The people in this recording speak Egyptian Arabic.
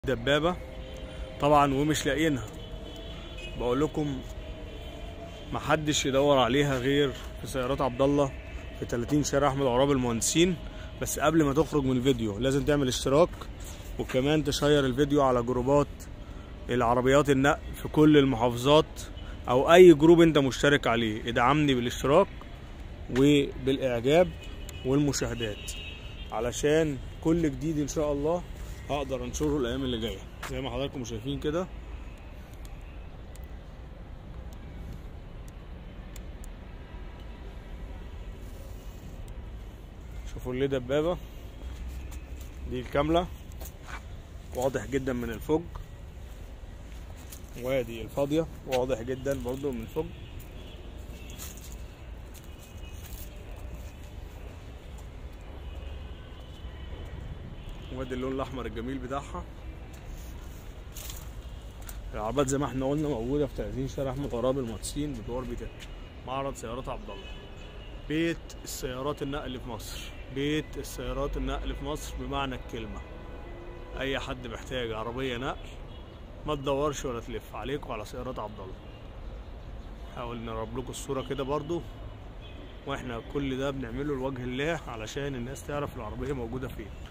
دبابة طبعا ومش لاقيينها بقول لكم محدش يدور عليها غير في سيارات عبد الله في 30 شارع احمد عراب المهندسين بس قبل ما تخرج من الفيديو لازم تعمل اشتراك وكمان تشير الفيديو على جروبات العربيات النقل في كل المحافظات او اي جروب انت مشترك عليه ادعمني بالاشتراك وبالاعجاب والمشاهدات علشان كل جديد ان شاء الله هقدر انشره الايام اللي جايه زي ما حضراتكم شايفين كده شوفوا ليه دبابه دي الكامله واضح جدا من الفوق وادي الفاضيه واضح جدا برضو من الفوق وادي اللون الاحمر الجميل بتاعها العربيات زي ما احنا قلنا موجوده في 30 شارع احمد غراب المهندسين بجوار بيت معرض سيارات عبد الله بيت السيارات النقل في مصر بيت السيارات النقل في مصر بمعنى الكلمه اي حد محتاج عربيه نقل ما تدورش ولا تلف عليكم على سيارات عبد الله حاول نقرب لكم الصوره كده برضو واحنا كل ده بنعمله لوجه الله علشان الناس تعرف العربيه موجوده فين